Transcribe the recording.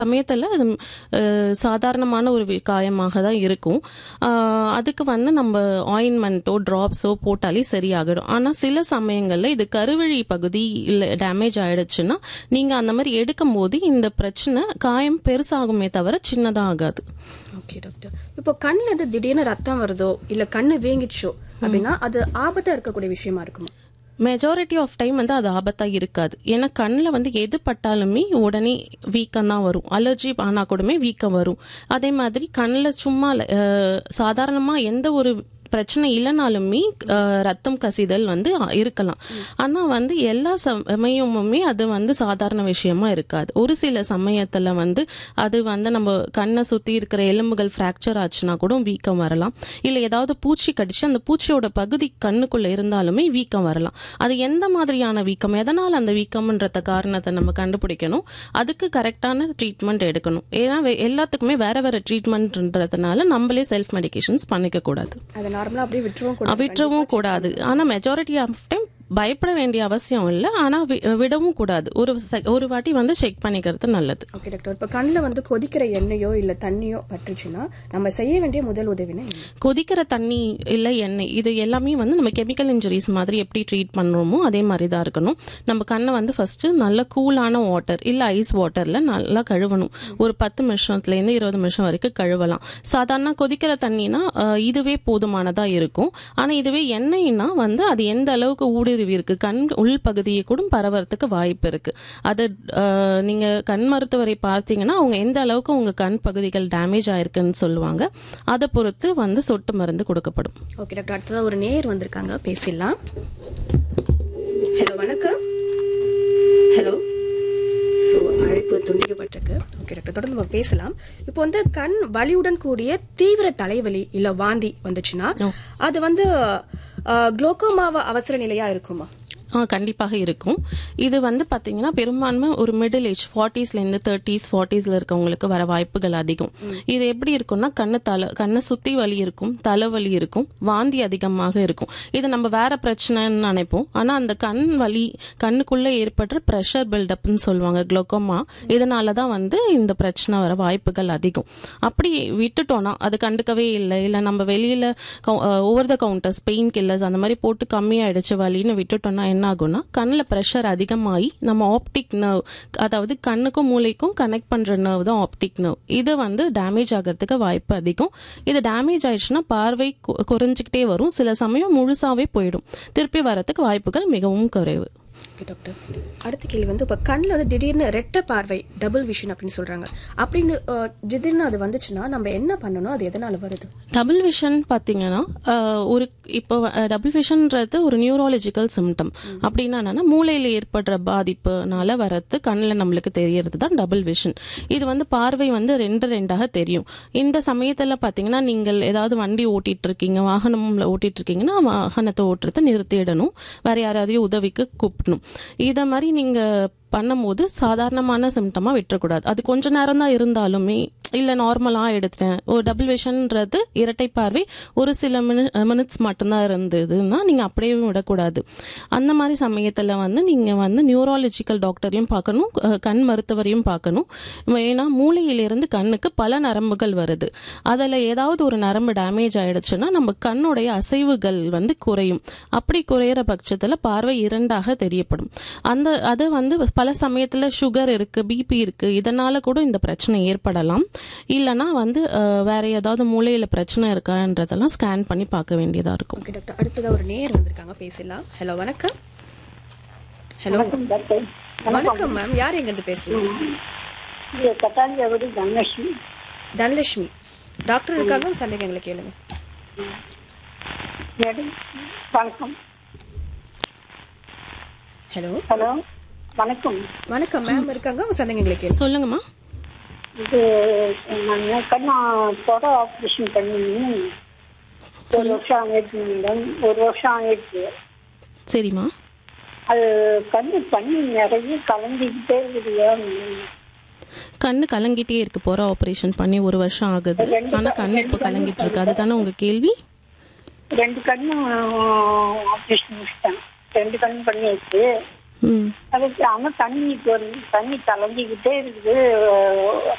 சமயத்தில் அது அஹ், சாதாரணமான ஒரு வி- காயமாக தான் இருக்கும் ஆஹ், அதுக்கு வந்து நம்ம ஆயின்மெண்ட்டோ ட்ராப்ஸோ போட்டாலே சரியாகிடும் ஆனால் சில சமயங்களில் இது கருவழி பகுதி இல்லை டேமேஜ் ஆயிடுச்சுன்னா நீங்கள் அந்த மாதிரி எடுக்கும் போது இந்த பிரச்சனை காயம் பெருசாகுமே தவிர சின்னதாக ஆகாது ஓகே டாக்டர் இப்போ கண்ணுல இருந்து திடீர்னு ரத்தம் வருதோ இல்ல கண்ணு வீங்கிடுச்சோ அப்படின்னா அது ஆபத்தா இருக்கக்கூடிய விஷயமா இருக்குமா மெஜாரிட்டி ஆஃப் டைம் வந்து அது ஆபத்தாக இருக்காது ஏன்னா கண்ணில் வந்து எது பட்டாலுமே உடனே வீக்கம் தான் வரும் அலர்ஜி ஆனால் கூடமே வீக்கம் வரும் அதே மாதிரி கண்ணில் சும்மா சாதாரணமாக எந்த ஒரு பிரச்சனை இல்லைனாலுமே அஹ், ரத்தம் கசிதல் வந்து அ- இருக்கலாம் ஆனால் வந்து எல்லா சமயமுமே அது வந்து சாதாரண விஷயமா இருக்காது ஒரு சில சமயத்தில் வந்து அது வந்து நம்ம கண்ணை சுற்றி இருக்கிற எலும்புகள் ஃப்ராக்சர் ஆச்சுன்னா கூட வீக்கம் வரலாம் இல்லை ஏதாவது பூச்சி கடிச்சு அந்த பூச்சியோட பகுதி கண்ணுக்குள்ளே இருந்தாலுமே வீக்கம் வரலாம் அது எந்த மாதிரியான வீக்கம் எதனால் அந்த வீக்கம்ன்றத காரணத்தை நம்ம கண்டுபிடிக்கணும் அதுக்கு கரெக்டான ட்ரீட்மெண்ட் எடுக்கணும் ஏன்னா வே- எல்லாத்துக்குமே வேற வேற ட்ரீட்மெண்ட்ன்றதுனால நம்மளே செல்ஃப் மெடிகேஷன்ஸ் பண்ணிக்க கூடாது அதை நார்மலா அப்படியே விட்டுருவோம் கூட விட்டுறவும் கூடாது ஆனா மெஜாரிட்டி ஆஃப் டைம் பயப்பட வேண்டிய அவசியம் இல்லை ஆனா வி- விடவும் கூடாது ஒரு செ- ஒரு வாட்டி வந்து செக் பண்ணிக்கிறது நல்லது ஓகே டாக்டர் இப்போ கண்ணுல வந்து கொதிக்கிற எண்ணெயோ இல்ல தண்ணியோ பட்டுச்சுன்னா நம்ம செய்ய வேண்டிய முதல் உதவினா என்ன கொதிக்கிற தண்ணி இல்லை எண்ணெய் இது எல்லாமே வந்து நம்ம கெமிக்கல் இன்ஜுரிஸ் மாதிரி எப்படி ட்ரீட் பண்ணுறோமோ அதே மாதிரி தான் இருக்கணும் நம்ம கண்ணை வந்து ஃபஸ்ட்டு நல்ல கூலான வாட்டர் இல்லை ஐஸ் வாட்டரில் நல்லா கழுவணும் ஒரு பத்து நிமிஷத்துலேருந்து இருபது நிமிஷம் வரைக்கும் கழுவலாம் சாதாரண கொதிக்கிற தண்ணினா அஹ், இதுவே போதுமானதாக இருக்கும் ஆனால் இதுவே எண்ணெய்னா வந்து அது எந்த அளவுக்கு ஊடுருவி இருக்கு கண் உள் பகுதியை கூட பரவறதுக்கு வாய்ப்பு இருக்கு அது அஹ், நீங்க கண் மருத்துவரை பார்த்தீங்கன்னா அவங்க எந்த அளவுக்கு உங்க கண் பகுதிகள் டேமேஜ் ஆயிருக்குன்னு சொல்லுவாங்க அதை பொறுத்து வந்து சொட்டு மருந்து கொடுக்கப்படும் ஓகே டாக்டர் அடுத்ததா ஒரு நேயர் வந்திருக்காங்க பேசிடலாம் ஹலோ வணக்கம் ஹலோ ஸோ அழைப்பு துண்டிக்கப்பட்டிருக்கு ஓகே டாக்டர் தொடர்ந்து நம்ம பேசலாம் இப்போ வந்து கண் வலியுடன் கூடிய தீவிர தலைவலி இல்ல வாந்தி வந்துச்சுன்னா அது வந்து குளோக்கோமாவா அவசர நிலையா இருக்குமா ஆ கண்டிப்பாக இருக்கும் இது வந்து பார்த்தீங்கன்னா பெரும்பான்மை ஒரு மிடில் ஏஜ் ஃபார்ட்டிஸ்லேருந்து தேர்ட்டிஸ் ஃபார்ட்டிஸில் இருக்கவங்களுக்கு வர வாய்ப்புகள் அதிகம் இது எப்படி இருக்கும்னா கண்ணு தலை கண்ணை சுற்றி வலி இருக்கும் தலைவலி இருக்கும் வாந்தி அதிகமாக இருக்கும் இது நம்ம வேற பிரச்சனைன்னு நினைப்போம் ஆனால் அந்த கண் வலி கண்ணுக்குள்ளே ஏற்படுற ப்ரெஷர் பில்டப்னு சொல்லுவாங்க குளோக்கோமா இதனால தான் வந்து இந்த பிரச்சனை வர வாய்ப்புகள் அதிகம் அப்படி விட்டுட்டோம்னா அது கண்டுக்கவே இல்லை இல்லை நம்ம வெளியில் over the counters painkillers அந்த மாதிரி போட்டு கம்மியாயிடுச்சு வலின்னு விட்டுட்டோம்னா என்ன ஆகும்னா கண்ணில் ப்ரெஷர் அதிகமாகி நம்ம ஆப்டிக் நர்வ் அதாவது கண்ணுக்கும் மூளைக்கும் கனெக்ட் பண்ணுற நர்வ் தான் ஆப்டிக் நர்வ் இது வந்து டேமேஜ் ஆகிறதுக்கு வாய்ப்பு அதிகம் இது டேமேஜ் ஆயிடுச்சுன்னா பார்வை கு- குறைஞ்சிக்கிட்டே வரும் சில சமயம் முழுசாவே போயிடும் திருப்பி வரதுக்கு வாய்ப்புகள் மிகவும் குறைவு ஓகே டாக்டர் அடுத்த கேள்வி வந்து இப்போ கண்ணில் வந்து திடீர்னு ரெட்டை பார்வை டபுள் விஷன் அப்படின்னு சொல்றாங்க அப்படின்னு அஹ், திடீர்னு அது வந்துச்சுன்னா நம்ம என்ன பண்ணணும் அது எதனால வருது டபுள் விஷன் பார்த்தீங்கன்னா ஆஹ், ஒரு இப்போ டபுள் விஷன்ன்றது ஒரு நியூராலஜிக்கல் சிம்டம் அப்படின்னா என்னன்னா மூளையில் ஏற்படுற பாதிப்புனால வரது கண்ணில் நம்மளுக்கு தெரியறது தான் டபுள் விஷன் இது வந்து பார்வை வந்து ரெண்டு ரெண்டாக தெரியும் இந்த சமயத்தில் பார்த்தீங்கன்னா நீங்கள் ஏதாவது வண்டி ஓட்டிட்டு இருக்கீங்க வாகனம்ல ஓட்டிட்டு இருக்கீங்கன்னா வாகனத்தை ஓட்டுறதை நிறுத்திடணும் வேற யாராவது உதவிக்கு கூப்பிடணும் இதை மாதிரி நீங்க பண்ணும்போது சாதாரணமான சிம்டமாக விட்டுறக்கூடாது அது கொஞ்ச நேரம் தான் இருந்தாலுமே இல்லை நார்மலாக எடுத்துட்டேன் ஒரு டபுள் விஷன்ன்றது இரட்டை பார்வை ஒரு சில மினி மினிட்ஸ் மட்டும்தான் இருந்ததுன்னா நீங்கள் அப்படியே விடக்கூடாது அந்த மாதிரி சமயத்தில் வந்து நீங்கள் வந்து நியூராலஜிக்கல் டாக்டரையும் பார்க்கணும் அஹ், கண் மருத்துவரையும் பார்க்கணும் ஏன்னா மூளையிலிருந்து கண்ணுக்கு பல நரம்புகள் வருது அதில் ஏதாவது ஒரு நரம்பு டேமேஜ் ஆயிடுச்சுன்னா நம்ம கண்ணுடைய அசைவுகள் வந்து குறையும் அப்படி குறையிற பட்சத்தில் பார்வை இரண்டாக தெரியப்படும் அந்த அது வந்து பல சமயத்தில் சுகர் இருக்கு பிபி இருக்கு இதனால கூட இந்த பிரச்சனை ஏற்படலாம் இல்லைன்னா வந்து அஹ், வேற ஏதாவது மூளையில பிரச்சனை இருக்கான்றதெல்லாம் ஸ்கேன் பண்ணி பார்க்க வேண்டியதா இருக்கும் ஓகே டாக்டர் அடுத்ததா ஒரு நேயர் வந்திருக்காங்க பேசலாம் ஹலோ வணக்கம் ஹலோ டாக்டர் வணக்கம் மேம் யார் எங்க இருந்து பேசுறீங்க இது தட்டாஞ்சாவடி தனலட்சுமி தனலட்சுமி டாக்டர் இருக்காங்க உங்க சந்தேகங்களை கேளுங்க மேடம் வணக்கம் ஹலோ ஹலோ வணக்கம் வணக்கம் மேம் இருக்காங்க உங்க சந்தேகங்களை கேளுங்க சொல்லுங்கம்மா இது நான் கண்ணா தொட ஆப்ரேஷன் பண்ணி ஒரு வருஷம் ஆயிடுச்சு மேடம் ஒரு வருஷம் ஆயிடுச்சு சரிம்மா அது கண்ணு தண்ணி நிறைய கலந்துக்கிட்டே இருக்குது கண்ணு கலங்கிட்டே இருக்கு போற ஆபரேஷன் பண்ணி ஒரு வருஷம் ஆகுது ஆனா கண்ணு இப்போ கலங்கிட்டு இருக்கு அதுதானே உங்க கேள்வி ரெண்டு கண்ணும் ஆப்ரேஷன் முடிச்சிட்டேன் ரெண்டு கண்ணும் பண்ணியாச்சு ம் அதுக்கு ஆனால் தண்ணி இப்போ தண்ணி கலஞ்சிக்கிட்டே இருக்குது